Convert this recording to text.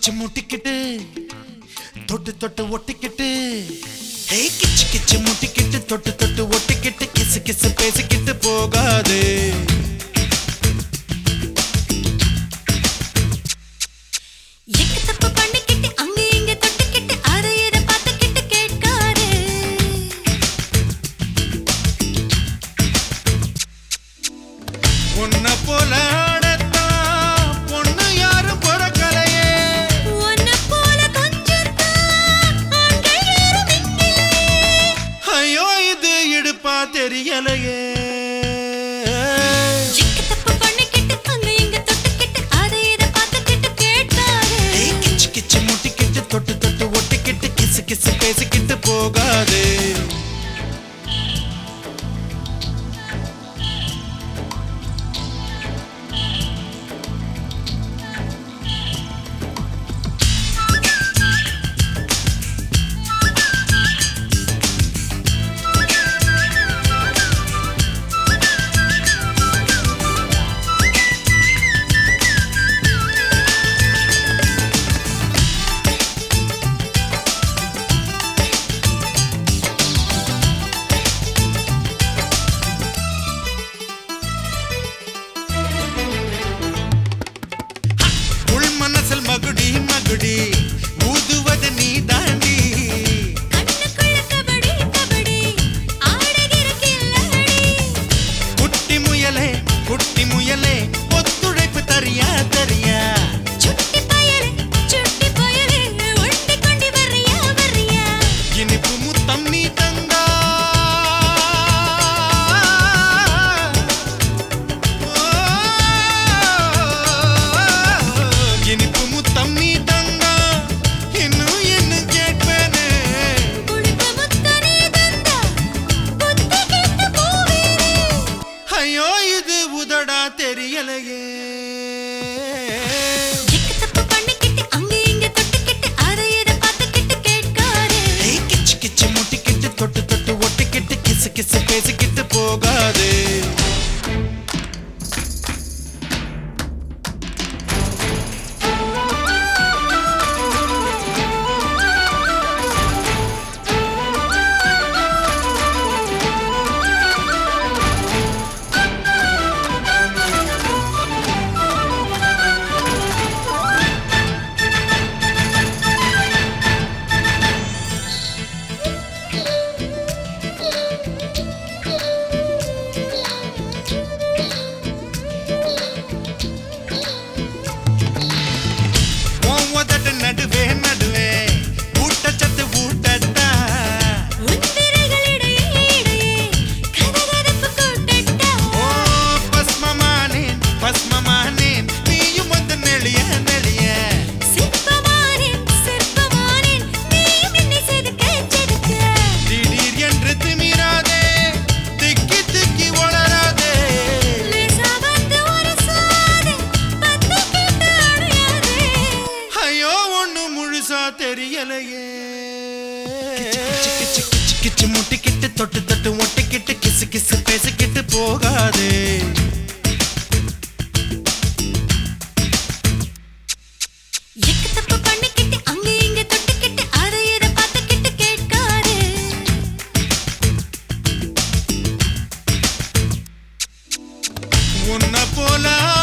கிச்சு முட்டிக்கிட்டு தொட்டு தொட்டு ஒட்டிக்கிட்டு ஏய் கிச்சு கிச்சு முட்டிக்கிட்டு தொட்டு தொட்டு ஒட்டிக்கிட்டு கிசு கிசு பேசிக்கிட்டு போகாது எக்கு தப்பு பண்ணிக்கிட்டு அங்க இங்க தொட்டுக்கிட்டு அதை இதை பார்த்துக்கிட்டு கேட்காரு உன்னை போல ஆடத்தான் பொண்ணு யாரும் பிறக்கலையே உன்னை போல கொஞ்சத்தான் ஆண்கள் யாரும் இங்கில்லையே. ஐயோ இது இடுப்பா தெரியலையே எக்கு தப்பு பண்ணிக்கிட்டு அங்க இங்க தொட்டுக்கிட்டு அதை இதை பார்த்துக்கிட்டு கேட்காரு ஏய் கிச்சு கிச்சு முட்டிக்கிட்டு தொட்டு தொட்டு ஒட்டிக்கிட்டு கிசு கிசு பேசிக்கிட்டு போகாது உள் மனசில் மகுடி மகுடி ஊதுவது நீ தாண்டி கண்ணுக்குள்ள கபடி கபடி ஆடுகிற கில்லாடி குட்டி முயலே குட்டி முயலே ஒத்துழைப்பு தரியா தரியா சுட்டி பயலே சுட்டி பயலே ஒட்டி கொண்டு வர்றியா வர்றியா இனிப்பு முத்தம் நீ தந்தா இனிப்பு முத்தம் நீ தந்தா இன்னும் என்ன கேட்பேனே புளிப்பு முத்தனே தந்தா புத்தி கெட்டு போவேனே ஐயோ இது உதடா தெரியலையே எக்கு தப்பு பண்ணிக்கிட்டு அங்க இங்க தொட்டுக்கிட்டு அதை இதை பார்த்துக்கிட்டு கேட்காரு ஏய் கிச்சு கிச்சு முட்டிக்கிட்டு தொட்டு தொட்டு ஒட்டிக்கிட்டு கிசு கிசு பேசிக்கிட்டு போகாது உன் உதடு நடுவே நடுவே ஊட்டச்சத்து ஊட்டட்டா உன் விரல்களிடையே இடையே கதகதப்பு கூட்டட்டா ஓ பஸ்மமானேன் பஸ்மமானேன் நீயும் வந்து நெளிய நெளிய சிற்பமானேன் சிற்பமானேன் நீயும் என்னை செதுக்க செதுக்க திடீர் என்று திமிராதே திக்கி திக்கி வளராதே லேசா வந்து ஒரு சாதே பத்து கிட்ட அடையாதே ஐயோ ஒண்ணு முழுசா தெரியலையே கிச்சு கிச்சு கிச்சு முட்டிக்கிட்டு தொட்டு தொட்டு ஒட்டிக்கிட்டு கிசு கிசு பேசிக்கிட்டு போகாதே எக்கு தப்பு பண்ணிக்கிட்டு அங்க இங்க தொட்டுக்கிட்டு அதை இதை பார்த்துக்கிட்டு கேட்காரு உன்னை போல